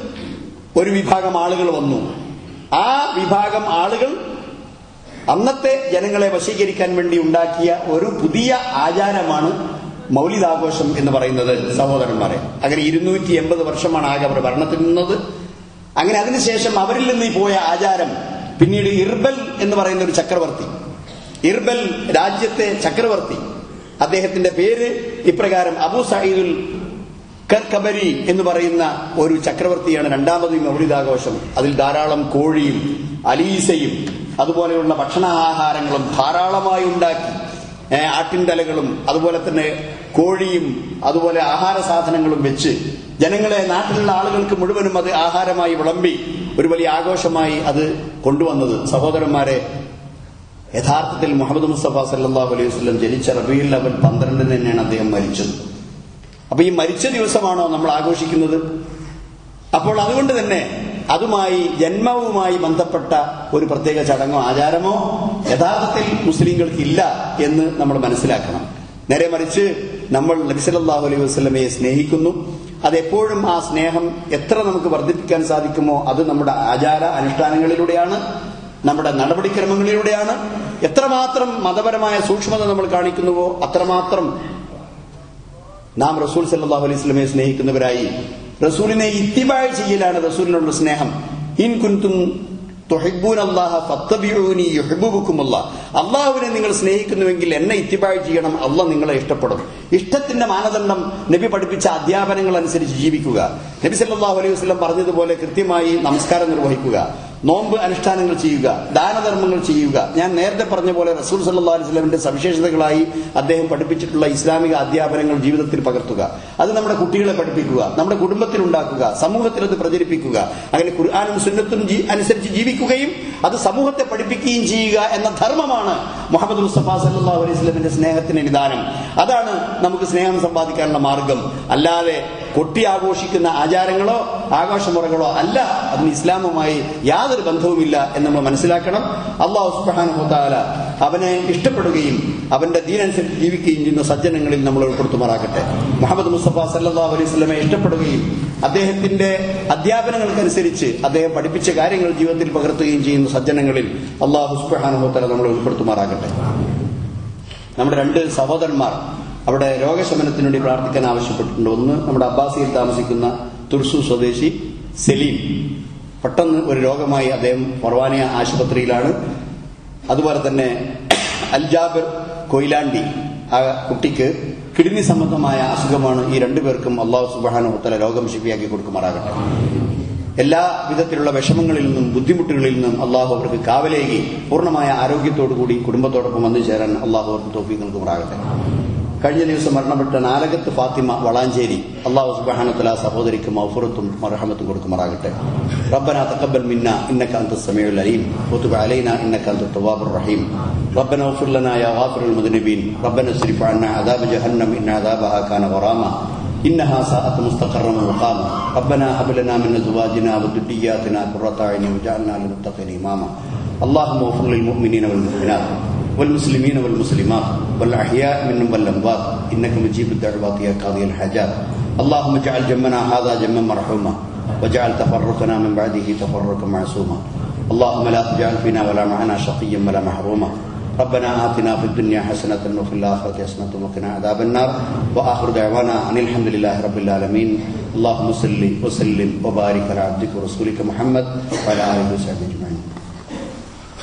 ഒരു വിഭാഗം ആളുകൾ വന്നു ആ വിഭാഗം ആളുകൾ അന്നത്തെ ജനങ്ങളെ വശീകരിക്കാൻ വേണ്ടി ഉണ്ടാക്കിയ ഒരു പുതിയ ആചാരമാണ് മൗലിദാഘോഷം എന്ന് പറയുന്നത് സഹോദരന്മാരെ അങ്ങനെ ഇരുന്നൂറ്റി എൺപത് വർഷമാണ് ആകെ അവർ ഭരണത്തിൽ നിന്നത് അങ്ങനെ അതിനുശേഷം അവരിൽ നിന്ന് പോയ ആചാരം പിന്നീട് ഇർബൽ എന്ന് പറയുന്ന ഒരു ചക്രവർത്തി ഇർബൽ രാജ്യത്തെ ചക്രവർത്തി അദ്ദേഹത്തിന്റെ പേര് ഇപ്രകാരം അബു സയ്യിദുൽ കർക്കബരി എന്ന് പറയുന്ന ഒരു ചക്രവർത്തിയാണ് രണ്ടാമത് ഈ മൗലിദാഘോഷം അതിൽ ധാരാളം കോഴിയും അലീസയും അതുപോലെയുള്ള ഭക്ഷണാഹാരങ്ങളും ധാരാളമായി ഉണ്ടാക്കി ഏ, ആട്ടിൻതലകളും അതുപോലെ തന്നെ കോഴിയും അതുപോലെ ആഹാര സാധനങ്ങളും വെച്ച് ജനങ്ങളെ നാട്ടിലുള്ള ആളുകൾക്ക് മുഴുവനും അത് ആഹാരമായി വിളമ്പി ഒരു വലിയ ആഘോഷമായി അത് കൊണ്ടുവന്നത് സഹോദരന്മാരെ യഥാർത്ഥത്തിൽ മുഹമ്മദ് മുസ്തഫ സല്ലാഹു അലൈഹി വസ്ലം ജനിച്ച റബിയുൽ അവൽ പന്ത്രണ്ടിന് തന്നെയാണ് അദ്ദേഹം മരിച്ചത് അപ്പൊ ഈ മരിച്ച ദിവസമാണോ നമ്മൾ ആഘോഷിക്കുന്നത് അപ്പോൾ അതുകൊണ്ട് തന്നെ അതുമായി ജന്മവുമായി ബന്ധപ്പെട്ട ഒരു പ്രത്യേക ചടങ്ങോ ആചാരമോ യഥാർത്ഥത്തിൽ മുസ്ലിങ്ങൾക്ക് ഇല്ല എന്ന് നമ്മൾ മനസ്സിലാക്കണം നേരെ മറിച്ച് നമ്മൾ നബിസലല്ലാഹു അലൈഹി വസ്ലമയെ സ്നേഹിക്കുന്നു അതെപ്പോഴും ആ സ്നേഹം എത്ര നമുക്ക് വർദ്ധിപ്പിക്കാൻ സാധിക്കുമോ അത് നമ്മുടെ ആചാര അനുഷ്ഠാനങ്ങളിലൂടെയാണ് നമ്മുടെ നടപടിക്രമങ്ങളിലൂടെയാണ് എത്രമാത്രം മതപരമായ സൂക്ഷ്മത നമ്മൾ കാണിക്കുന്നുവോ അത്രമാത്രം നാം റസൂൽ സല്ലാഹു അലൈഹി സ്വലമയെ സ്നേഹിക്കുന്നവരായി റസൂലിനെ ഇത്തിബായ് ചെയ്യലാണ് റസൂലിനുള്ള സ്നേഹം ഇൻ കുന്തും തുഹിബൂൻ അള്ളാഹ ഫത്തബിഊനി യുഹിബുബുക്കുമുള്ള അള്ളാഹുവിനെ നിങ്ങൾ സ്നേഹിക്കുന്നുവെങ്കിൽ എന്നെ ഇത്തിബായ് ചെയ്യണം അള്ള നിങ്ങളെ ഇഷ്ടപ്പെടും ഇഷ്ടത്തിന്റെ മാനദണ്ഡം നബി പഠിപ്പിച്ച അധ്യാപനങ്ങൾ അനുസരിച്ച് ജീവിക്കുക നബി സല്ലല്ലാഹു അലൈഹി വസല്ലം പറഞ്ഞതുപോലെ കൃത്യമായി നമസ്കാരം നിർവഹിക്കുക നോമ്പ് അനുഷ്ഠാനങ്ങൾ ചെയ്യുക ദാനധർമ്മങ്ങൾ ചെയ്യുക ഞാൻ നേരത്തെ പറഞ്ഞ പോലെ റസൂൽ സല്ലാ അലൈഹി സ്വലമിന്റെ സവിശേഷതകളായി അദ്ദേഹം പഠിപ്പിച്ചിട്ടുള്ള ഇസ്ലാമിക അധ്യാപനങ്ങൾ ജീവിതത്തിൽ പകർത്തുക അത് നമ്മുടെ കുട്ടികളെ പഠിപ്പിക്കുക നമ്മുടെ കുടുംബത്തിൽ ഉണ്ടാക്കുക സമൂഹത്തിൽ അത് പ്രചരിപ്പിക്കുക അങ്ങനെ ഖുർആാനും സുന്നത്തും ജീ- അനുസരിച്ച് ജീവിക്കുകയും അത് സമൂഹത്തെ പഠിപ്പിക്കുകയും ചെയ്യുക എന്ന ധർമ്മമാണ് മുഹമ്മദ് മുസ്തഫ സല്ലാ അലൈഹി സ്വലമിന്റെ സ്നേഹത്തിന് നിദാനം അതാണ് നമുക്ക് സ്നേഹം സമ്പാദിക്കാനുള്ള മാർഗം അല്ലാതെ കൊട്ടി ആഘോഷിക്കുന്ന ആചാരങ്ങളോ ആഘോഷമുറകളോ അല്ല അതിന് ഇസ്ലാമുമായി യാതൊരു ബന്ധവുമില്ല എന്ന് നമ്മൾ മനസ്സിലാക്കണം അള്ളാഹു സുബ്ഹാനഹു അവനെ ഇഷ്ടപ്പെടുകയും അവന്റെ ദീനനുസരിച്ച് ജീവിക്കുകയും ചെയ്യുന്ന സജ്ജനങ്ങളിൽ നമ്മൾ ഉൾപ്പെടുത്തുമാറാകട്ടെ മുഹമ്മദ് മുസ്തഫ സല്ലല്ലാഹു അലൈഹി വസല്ലമയെ ഇഷ്ടപ്പെടുകയും അദ്ദേഹത്തിന്റെ അധ്യാപനങ്ങൾക്കനുസരിച്ച് അദ്ദേഹം പഠിപ്പിച്ച കാര്യങ്ങൾ ജീവിതത്തിൽ പകർത്തുകയും ചെയ്യുന്ന സജ്ജനങ്ങളിൽ അള്ളാഹു സുബ്ഹാനഹു തആല നമ്മളെ ഉൾപ്പെടുത്തുമാറാകട്ടെ നമ്മുടെ രണ്ട് സഹോദരന്മാർ അവിടെ രോഗശമനത്തിനു വേണ്ടി പ്രാർത്ഥിക്കാൻ ആവശ്യപ്പെട്ടിട്ടുണ്ട് ഒന്ന് നമ്മുടെ അബ്ബാസിയിൽ താമസിക്കുന്ന തുർസു സ്വദേശി സലീം പെട്ടെന്ന് ഒരു രോഗമായി അദ്ദേഹം ഫർവാനിയ ആശുപത്രിയിലാണ് അതുപോലെ തന്നെ അൽജാബിർ കൊയിലാണ്ടി ആ കുട്ടിക്ക് കിഡ്നി സംബന്ധമായ അസുഖമാണ് ഈ രണ്ടുപേർക്കും അള്ളാഹു സുബാനുത്തല രോഗം ശിപ്പിയാക്കി കൊടുക്കുമാറാകട്ടെ എല്ലാ വിധത്തിലുള്ള വിഷമങ്ങളിൽ നിന്നും ബുദ്ധിമുട്ടുകളിൽ നിന്നും അള്ളാഹു അവർക്ക് കാവലേകി പൂർണ്ണമായ ആരോഗ്യത്തോടുകൂടി കുടുംബത്തോടൊപ്പം വന്നു ചേരാൻ അള്ളാഹു അവർക്ക് തോഫി നൽകുമാറാകട്ടെ കഴിഞ്ഞ ദിവസം മരണപ്പെട്ട നാലകത്ത് ഫാത്തിമ വളാഞ്ചേരി അള്ളാഹു സുബാനത്തല സഹോദരിക്ക് മൗഫുറത്തും മർഹമത്തും കൊടുക്കുമാറാകട്ടെ ربنا تقبل منا انك انت السميع العليم وتب علينا انك انت التواب الرحيم ربنا اغفر لنا يا غافر المذنبين ربنا اصرف عنا عذاب جهنم ان عذابها كان غراما إنها ساءت مستقرا ومقاما ربنا هب لنا من أزواجنا وذرياتنا قرة أعين واجعلنا للمتقين إماما اللهم اغفر للمؤمنين والمؤمنات والمسلمين والمسلمات والأحياء منهم والأموات إنك مجيب الدعوات يا قاضي الحاجات اللهم اجعل جمنا هذا جما مرحوما واجعل تفرقنا من بعده تفرقا معصوما اللهم لا تجعل فينا ولا معنا شقيا ولا محروما ربنا آتنا في الدنيا حسنة وفي الآخرة حسنة وقنا عذاب النار وآخر دعوانا أن الحمد لله رب العالمين اللهم صل وسلم وبارك على عبدك ورسولك محمد وعلى آله وصحبه أجمعين